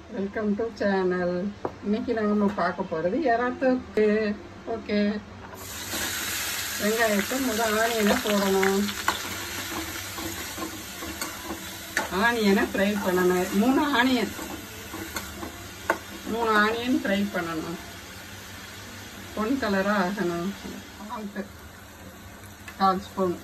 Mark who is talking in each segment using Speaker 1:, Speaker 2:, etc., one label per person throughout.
Speaker 1: welcome to channel இன்னைக்கு நம்ம பார்க்க போகிறது எறாத்தோக்கு ஓகே வெங்காயத்தை முதல் ஆனியனை போடணும் ஆனியனை ஃப்ரை பண்ணணும் மூணு ஆனியன் மூணு ஆனியன் ஃப்ரை பண்ணணும் பொன் கலராக ஆகணும் சால்ட்டு கால் ஸ்பூன்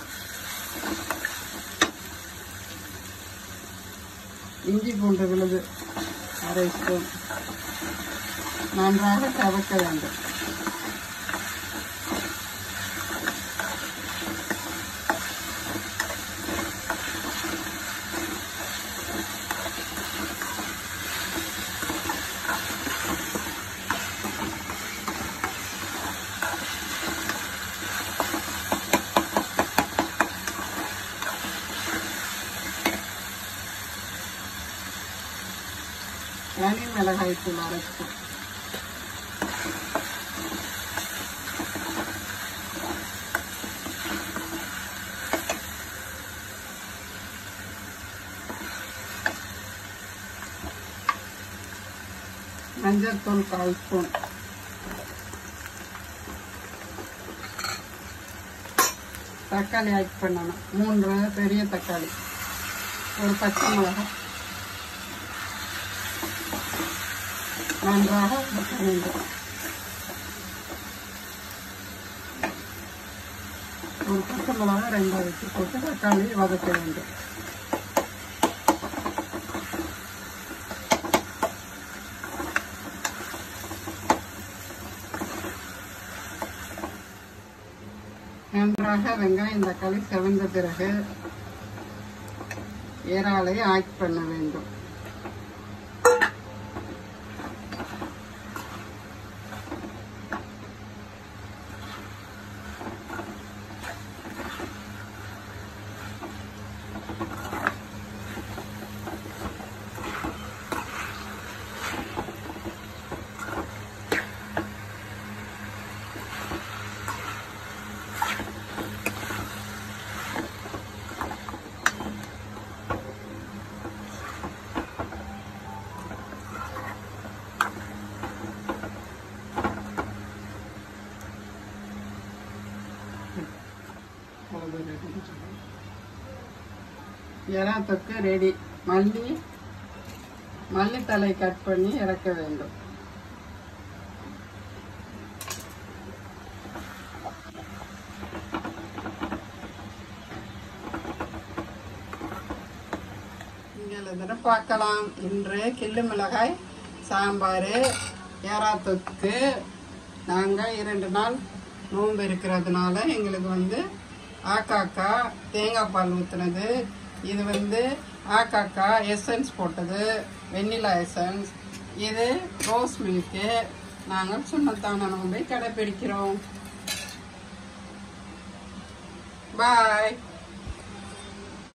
Speaker 1: இஞ்சி பூண்டு விழுது அரை ஸ்பூன் நன்றாக கவக்க வேண்டும் தனி மிளகாய் தூள் அரை ஸ்பூன் மஞ்சள் தூள் கால் ஸ்பூன் தக்காளி ஆட் பண்ணணும் மூன்று பெரிய தக்காளி ஒரு பச்சை மிளகாய் நன்றாக வதக்க வேண்டும் ஒரு பச்சை மிளகா ரெண்டாக வச்சு போட்டு தக்காளி வதக்க வேண்டும் நன்றாக வெங்காயம் தக்காளி செவந்த பிறகு இறாலை ஆட் பண்ண வேண்டும் எறா தொக்கு ரெடி மல்லி மல்லித்தலை கட் பண்ணி இறக்க வேண்டும் இங்கே பார்க்கலாம் இன்று கிள்ளு மிளகாய் சாம்பார் எறா தொக்கு நாங்கள் இரண்டு நாள் நோன்பு இருக்கிறதுனால எங்களுக்கு வந்து ஆக்காக்கா தேங்காய் பால் ஊற்றுனது இது வந்து ஆக்காக்கா எசன்ஸ் போட்டது வெண்ணிலா எசன்ஸ் இது ரோஸ் மில்க்கு நாங்கள் சுண்ணத்தான நோன்பை கடைப்பிடிக்கிறோம் பாய்